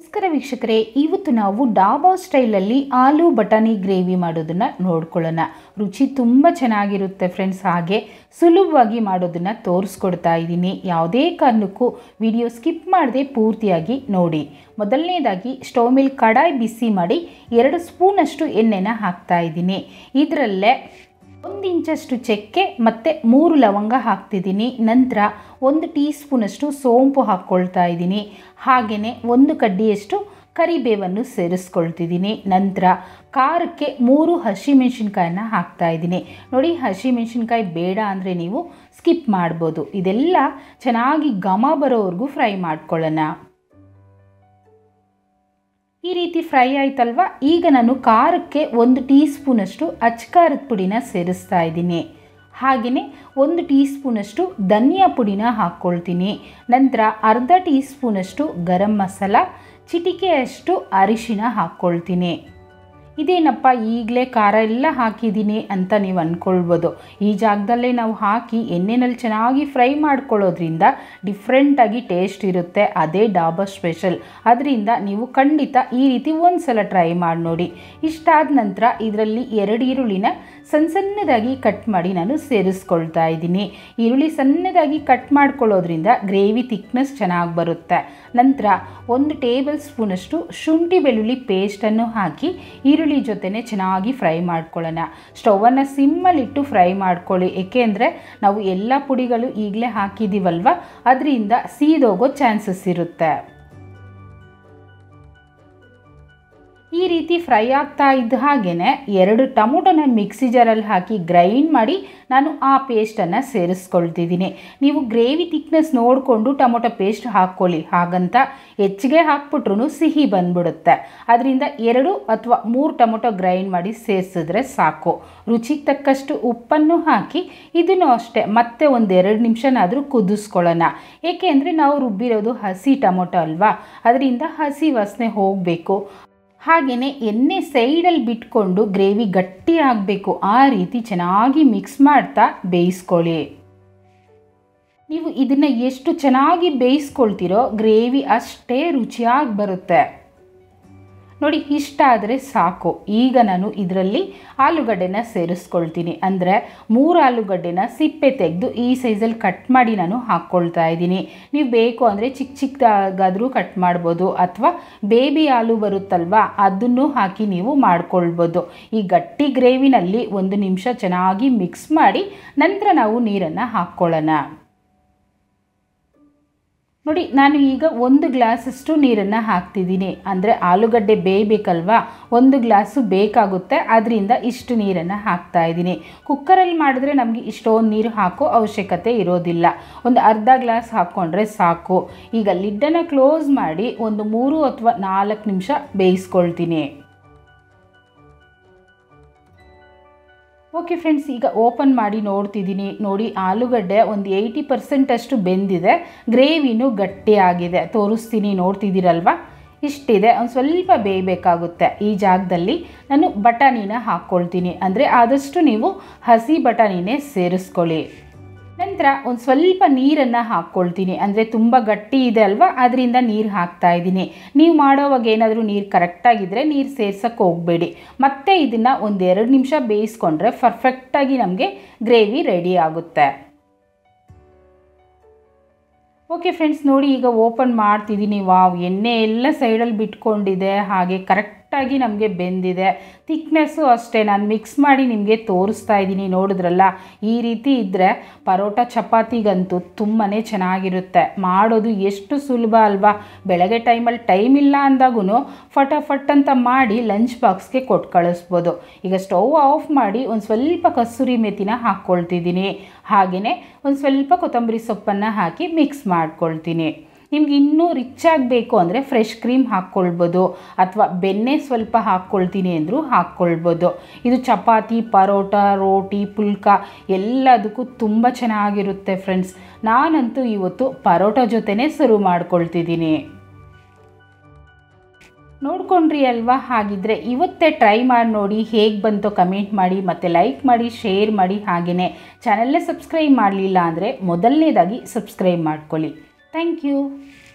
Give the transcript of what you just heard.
ನಮಸ್ಕಾರ ವೀಕ್ಷಕರೇ ಇವತ್ತು ನಾವು ಡಾಬಾ ಸ್ಟೈಲಲ್ಲಿ ಆಲೂ ಬಟಾಣಿ ಗ್ರೇವಿ ಮಾಡೋದನ್ನು ನೋಡ್ಕೊಳ್ಳೋಣ ರುಚಿ ತುಂಬ ಚೆನ್ನಾಗಿರುತ್ತೆ ಫ್ರೆಂಡ್ಸ್ ಹಾಗೆ ಸುಲಭವಾಗಿ ಮಾಡೋದನ್ನು ತೋರಿಸ್ಕೊಡ್ತಾ ಇದ್ದೀನಿ ಯಾವುದೇ ಕಾರಣಕ್ಕೂ ವಿಡಿಯೋ ಸ್ಕಿಪ್ ಮಾಡದೆ ಪೂರ್ತಿಯಾಗಿ ನೋಡಿ ಮೊದಲನೇದಾಗಿ ಸ್ಟವ್ ಮೇಲೆ ಕಡಾಯಿ ಬಿಸಿ ಮಾಡಿ ಎರಡು ಸ್ಪೂನಷ್ಟು ಎಣ್ಣೆನ ಹಾಕ್ತಾ ಇದ್ದೀನಿ ಇದರಲ್ಲೇ ಒಂದು ಇಂಚಷ್ಟು ಚಕ್ಕೆ ಮತ್ತು ಮೂರು ಲವಂಗ ಹಾಕ್ತಿದ್ದೀನಿ ನಂತರ ಒಂದು ಟೀ ಸ್ಪೂನಷ್ಟು ಸೋಂಪು ಹಾಕ್ಕೊಳ್ತಾ ಇದ್ದೀನಿ ಹಾಗೆಯೇ ಒಂದು ಕಡ್ಡಿಯಷ್ಟು ಕರಿಬೇವನ್ನು ಸೇರಿಸ್ಕೊಳ್ತಿದ್ದೀನಿ ನಂತರ ಖಾರಕ್ಕೆ ಮೂರು ಹಸಿಮೆಣಸಿನ್ಕಾಯನ್ನ ಹಾಕ್ತಾ ಇದ್ದೀನಿ ನೋಡಿ ಹಸಿಮೆಣಸಿನ್ಕಾಯಿ ಬೇಡ ಅಂದರೆ ನೀವು ಸ್ಕಿಪ್ ಮಾಡ್ಬೋದು ಇದೆಲ್ಲ ಚೆನ್ನಾಗಿ ಘಮ ಬರೋವರೆಗೂ ಫ್ರೈ ಮಾಡ್ಕೊಳ್ಳೋಣ ಈ ರೀತಿ ಫ್ರೈ ಆಯ್ತಲ್ವ ಈಗ ನಾನು ಖಾರಕ್ಕೆ ಒಂದು ಟೀ ಸ್ಪೂನಷ್ಟು ಅಚ್ಕಾರದ ಪುಡಿನ ಸೇರಿಸ್ತಾ ಇದ್ದೀನಿ ಹಾಗೆಯೇ ಒಂದು ಟೀ ಸ್ಪೂನಷ್ಟು ಧನಿಯಾ ಪುಡಿನ ಹಾಕ್ಕೊಳ್ತೀನಿ ನಂತರ ಅರ್ಧ ಟೀ ಸ್ಪೂನಷ್ಟು ಗರಂ ಮಸಾಲ ಚಿಟಿಕೆಯಷ್ಟು ಅರಿಶಿನ ಹಾಕ್ಕೊಳ್ತೀನಿ ಇದೇನಪ್ಪ ಈಗಲೇ ಖಾರ ಎಲ್ಲ ಹಾಕಿದ್ದೀನಿ ಅಂತ ನೀವು ಅಂದ್ಕೊಳ್ಬೋದು ಈ ಜಾಗದಲ್ಲೇ ನಾವು ಹಾಕಿ ಎಣ್ಣೆನಲ್ಲಿ ಚೆನ್ನಾಗಿ ಫ್ರೈ ಮಾಡ್ಕೊಳ್ಳೋದ್ರಿಂದ ಡಿಫ್ರೆಂಟಾಗಿ ಟೇಸ್ಟ್ ಇರುತ್ತೆ ಅದೇ ಡಾಬಾ ಸ್ಪೆಷಲ್ ಅದರಿಂದ ನೀವು ಖಂಡಿತ ಈ ರೀತಿ ಒಂದು ಸಲ ಟ್ರೈ ಮಾಡಿ ನೋಡಿ ಇಷ್ಟಾದ ನಂತರ ಇದರಲ್ಲಿ ಎರಡು ಈರುಳ್ಳಿನ ಸಣ್ಣ ಸಣ್ಣದಾಗಿ ಕಟ್ ಮಾಡಿ ನಾನು ಸೇರಿಸ್ಕೊಳ್ತಾ ಇದ್ದೀನಿ ಈರುಳ್ಳಿ ಸಣ್ಣದಾಗಿ ಕಟ್ ಮಾಡ್ಕೊಳ್ಳೋದ್ರಿಂದ ಗ್ರೇವಿ ಥಿಕ್ನೆಸ್ ಚೆನ್ನಾಗಿ ಬರುತ್ತೆ ನಂತರ ಒಂದು ಟೇಬಲ್ ಸ್ಪೂನಷ್ಟು ಶುಂಠಿ ಬೆಳ್ಳುಳ್ಳಿ ಪೇಸ್ಟನ್ನು ಹಾಕಿ ಈರುಳ್ಳಿ ಜೊತೆನೆ ಚೆನ್ನಾಗಿ ಫ್ರೈ ಮಾಡ್ಕೊಳ್ಳೋಣ ಸ್ಟವನ್ನು ಸಿಮ್ಮಲ್ಲಿಟ್ಟು ಫ್ರೈ ಮಾಡ್ಕೊಳ್ಳಿ ಏಕೆಂದರೆ ನಾವು ಎಲ್ಲ ಪುಡಿಗಳು ಈಗಲೇ ಹಾಕಿದ್ದೀವಲ್ವ ಅದರಿಂದ ಸೀದೋಗೋ ಚಾನ್ಸಸ್ ಇರುತ್ತೆ ಈ ರೀತಿ ಫ್ರೈ ಆಗ್ತಾ ಇದ್ದ ಹಾಗೆಯೇ ಎರಡು ಟೊಮೊಟೊನ ಮಿಕ್ಸಿ ಜಾರಲ್ಲಿ ಹಾಕಿ ಗ್ರೈಂಡ್ ಮಾಡಿ ನಾನು ಆ ಪೇಸ್ಟನ್ನು ಸೇರಿಸ್ಕೊಳ್ತಿದ್ದೀನಿ ನೀವು ಗ್ರೇವಿ ಥಿಕ್ನೆಸ್ ನೋಡಿಕೊಂಡು ಟೊಮೊಟೊ ಪೇಸ್ಟ್ ಹಾಕ್ಕೊಳ್ಳಿ ಹಾಗಂತ ಹೆಚ್ಚಿಗೆ ಹಾಕ್ಬಿಟ್ರು ಸಿಹಿ ಬಂದ್ಬಿಡುತ್ತೆ ಅದರಿಂದ ಎರಡು ಅಥವಾ ಮೂರು ಟೊಮೊಟೊ ಗ್ರೈಂಡ್ ಮಾಡಿ ಸೇರಿಸಿದ್ರೆ ಸಾಕು ರುಚಿಗೆ ತಕ್ಕಷ್ಟು ಉಪ್ಪನ್ನು ಹಾಕಿ ಇದನ್ನು ಅಷ್ಟೇ ಮತ್ತೆ ಒಂದು ಎರಡು ನಿಮಿಷನಾದರೂ ಕುದಿಸ್ಕೊಳ್ಳೋಣ ಏಕೆಂದರೆ ನಾವು ರುಬ್ಬಿರೋದು ಹಸಿ ಟೊಮೊಟೊ ಅಲ್ವಾ ಅದರಿಂದ ಹಸಿ ವಾಸನೆ ಹೋಗಬೇಕು ಹಾಗೆಯೇ ಎಣ್ಣೆ ಸೈಡಲ್ಲಿ ಬಿಟ್ಕೊಂಡು ಗ್ರೇವಿ ಗಟ್ಟಿ ಆಗಬೇಕು ಆ ರೀತಿ ಚೆನ್ನಾಗಿ ಮಿಕ್ಸ್ ಮಾಡ್ತಾ ಬೇಯಿಸ್ಕೊಳ್ಳಿ ನೀವು ಇದನ್ನು ಎಷ್ಟು ಚೆನ್ನಾಗಿ ಬೇಯಿಸ್ಕೊಳ್ತೀರೋ ಗ್ರೇವಿ ಅಷ್ಟೇ ರುಚಿಯಾಗಿ ಬರುತ್ತೆ ನೋಡಿ ಇಷ್ಟ ಆದರೆ ಸಾಕು ಈಗ ನಾನು ಇದರಲ್ಲಿ ಆಲೂಗಡ್ಡೆನ ಸೇರಿಸ್ಕೊಳ್ತೀನಿ ಅಂದರೆ ಮೂರು ಆಲೂಗಡ್ಡೆನ ಸಿಪ್ಪೆ ತೆಗೆದು ಈ ಸೈಜಲ್ಲಿ ಕಟ್ ಮಾಡಿ ನಾನು ಹಾಕ್ಕೊಳ್ತಾ ಇದ್ದೀನಿ ನೀವು ಬೇಕು ಅಂದರೆ ಚಿಕ್ಕ ಚಿಕ್ಕದಾಗಾದರೂ ಕಟ್ ಮಾಡ್ಬೋದು ಅಥವಾ ಬೇಬಿ ಆಲೂ ಬರುತ್ತಲ್ವ ಅದನ್ನು ಹಾಕಿ ನೀವು ಮಾಡ್ಕೊಳ್ಬೋದು ಈ ಗಟ್ಟಿ ಗ್ರೇವಿನಲ್ಲಿ ಒಂದು ನಿಮಿಷ ಚೆನ್ನಾಗಿ ಮಿಕ್ಸ್ ಮಾಡಿ ನಂತರ ನಾವು ನೀರನ್ನು ಹಾಕ್ಕೊಳ್ಳೋಣ ನೋಡಿ ನಾನು ಈಗ ಒಂದು ಗ್ಲಾಸಷ್ಟು ನೀರನ್ನು ಹಾಕ್ತಿದ್ದೀನಿ ಅಂದರೆ ಆಲೂಗಡ್ಡೆ ಬೇಯಬೇಕಲ್ವಾ ಒಂದು ಗ್ಲಾಸು ಬೇಕಾಗುತ್ತೆ ಅದರಿಂದ ಇಷ್ಟು ನೀರನ್ನು ಹಾಕ್ತಾ ಇದ್ದೀನಿ ಕುಕ್ಕರಲ್ಲಿ ಮಾಡಿದ್ರೆ ನಮಗೆ ಇಷ್ಟೊಂದು ನೀರು ಹಾಕೋ ಅವಶ್ಯಕತೆ ಇರೋದಿಲ್ಲ ಒಂದು ಅರ್ಧ ಗ್ಲಾಸ್ ಹಾಕ್ಕೊಂಡ್ರೆ ಸಾಕು ಈಗ ಲಿಡ್ಡನ್ನು ಕ್ಲೋಸ್ ಮಾಡಿ ಒಂದು ಮೂರು ಅಥವಾ ನಾಲ್ಕು ನಿಮಿಷ ಬೇಯಿಸ್ಕೊಳ್ತೀನಿ ಓಕೆ ಫ್ರೆಂಡ್ಸ್ ಈಗ ಓಪನ್ ಮಾಡಿ ನೋಡ್ತಿದ್ದೀನಿ ನೋಡಿ ಆಲೂಗಡ್ಡೆ ಒಂದು ಏಯ್ಟಿ ಪರ್ಸೆಂಟಷ್ಟು ಬೆಂದಿದೆ ಗ್ರೇವಿನೂ ಗಟ್ಟಿಯಾಗಿದೆ ತೋರಿಸ್ತೀನಿ ನೋಡ್ತಿದ್ದೀರಲ್ವ ಇಷ್ಟಿದೆ ಒಂದು ಸ್ವಲ್ಪ ಬೇಯಬೇಕಾಗುತ್ತೆ ಈ ಜಾಗದಲ್ಲಿ ನಾನು ಬಟಾಣಿನ ಹಾಕ್ಕೊಳ್ತೀನಿ ಅಂದರೆ ಆದಷ್ಟು ನೀವು ಹಸಿ ಬಟಾಣಿನೇ ಸೇರಿಸ್ಕೊಳ್ಳಿ ನಂತರ ಒಂದು ಸ್ವಲ್ಪ ನೀರನ್ನು ಹಾಕ್ಕೊಳ್ತೀನಿ ಅಂದರೆ ತುಂಬ ಗಟ್ಟಿ ಇದೆ ಅಲ್ವಾ ಅದರಿಂದ ನೀರು ಹಾಕ್ತಾ ಇದ್ದೀನಿ ನೀವು ಮಾಡೋವಾಗ ಏನಾದರೂ ನೀರು ಕರೆಕ್ಟಾಗಿದ್ದರೆ ನೀರು ಸೇರ್ಸೋಕ್ಕೆ ಹೋಗಬೇಡಿ ಮತ್ತೆ ಇದನ್ನು ಒಂದು ಎರಡು ನಿಮಿಷ ಬೇಯಿಸ್ಕೊಂಡ್ರೆ ಪರ್ಫೆಕ್ಟಾಗಿ ನಮಗೆ ಗ್ರೇವಿ ರೆಡಿ ಆಗುತ್ತೆ ಓಕೆ ಫ್ರೆಂಡ್ಸ್ ನೋಡಿ ಈಗ ಓಪನ್ ಮಾಡ್ತಿದ್ದೀನಿ ವಾವ್ ಎಣ್ಣೆ ಎಲ್ಲ ಸೈಡಲ್ಲಿ ಬಿಟ್ಕೊಂಡಿದೆ ಹಾಗೆ ಕರೆಕ್ಟಾಗಿ ನಮಗೆ ಬೆಂದಿದೆ ಥಿಕ್ನೆಸ್ಸು ಅಷ್ಟೇ ನಾನು ಮಿಕ್ಸ್ ಮಾಡಿ ನಿಮಗೆ ತೋರಿಸ್ತಾ ಇದ್ದೀನಿ ನೋಡಿದ್ರಲ್ಲ ಈ ರೀತಿ ಇದ್ದರೆ ಪರೋಟ ಚಪಾತಿಗಂತೂ ತುಂಬಾ ಚೆನ್ನಾಗಿರುತ್ತೆ ಮಾಡೋದು ಎಷ್ಟು ಸುಲಭ ಅಲ್ವಾ ಬೆಳಗ್ಗೆ ಟೈಮಲ್ಲಿ ಟೈಮ್ ಇಲ್ಲ ಅಂದಾಗೂ ಫಟಾಫಟ್ ಅಂತ ಮಾಡಿ ಲಂಚ್ ಬಾಕ್ಸ್ಗೆ ಕೊಟ್ಟು ಕಳಿಸ್ಬೋದು ಈಗ ಸ್ಟವ್ ಆಫ್ ಮಾಡಿ ಒಂದು ಸ್ವಲ್ಪ ಕಸೂರಿ ಮೆಥಿನ ಹಾಕ್ಕೊಳ್ತಿದ್ದೀನಿ ಹಾಗೆಯೇ ಒಂದು ಸ್ವಲ್ಪ ಕೊತ್ತಂಬರಿ ಸೊಪ್ಪನ್ನು ಹಾಕಿ ಮಿಕ್ಸ್ ಮಾಡ್ಕೊಳ್ತೀನಿ ನಿಮ್ಗೆ ಇನ್ನೂ ರಿಚ್ ಆಗಬೇಕು ಅಂದರೆ ಫ್ರೆಶ್ ಕ್ರೀಮ್ ಹಾಕ್ಕೊಳ್ಬೋದು ಅಥವಾ ಬೆಣ್ಣೆ ಸ್ವಲ್ಪ ಹಾಕ್ಕೊಳ್ತೀನಿ ಅಂದರೂ ಹಾಕ್ಕೊಳ್ಬೋದು ಇದು ಚಪಾತಿ ಪರೋಟ ರೋಟಿ ಪುಲ್ಕ ಎಲ್ಲದಕ್ಕೂ ತುಂಬ ಚೆನ್ನಾಗಿರುತ್ತೆ ಫ್ರೆಂಡ್ಸ್ ನಾನಂತೂ ಇವತ್ತು ಪರೋಟ ಜೊತೆನೇ ಸರ್ವ್ ಮಾಡ್ಕೊಳ್ತಿದ್ದೀನಿ ನೋಡ್ಕೊಂಡ್ರಿ ಅಲ್ವಾ ಹಾಗಿದ್ರೆ ಇವತ್ತೇ ಟ್ರೈ ಮಾಡಿ ನೋಡಿ ಹೇಗೆ ಬಂತೋ ಕಮೆಂಟ್ ಮಾಡಿ ಮತ್ತು ಲೈಕ್ ಮಾಡಿ ಶೇರ್ ಮಾಡಿ ಹಾಗೆಯೇ ಚಾನಲ್ನೇ ಸಬ್ಸ್ಕ್ರೈಬ್ ಮಾಡಲಿಲ್ಲ ಅಂದರೆ ಮೊದಲನೇದಾಗಿ ಸಬ್ಸ್ಕ್ರೈಬ್ ಮಾಡ್ಕೊಳ್ಳಿ ಥ್ಯಾಂಕ್ ಯು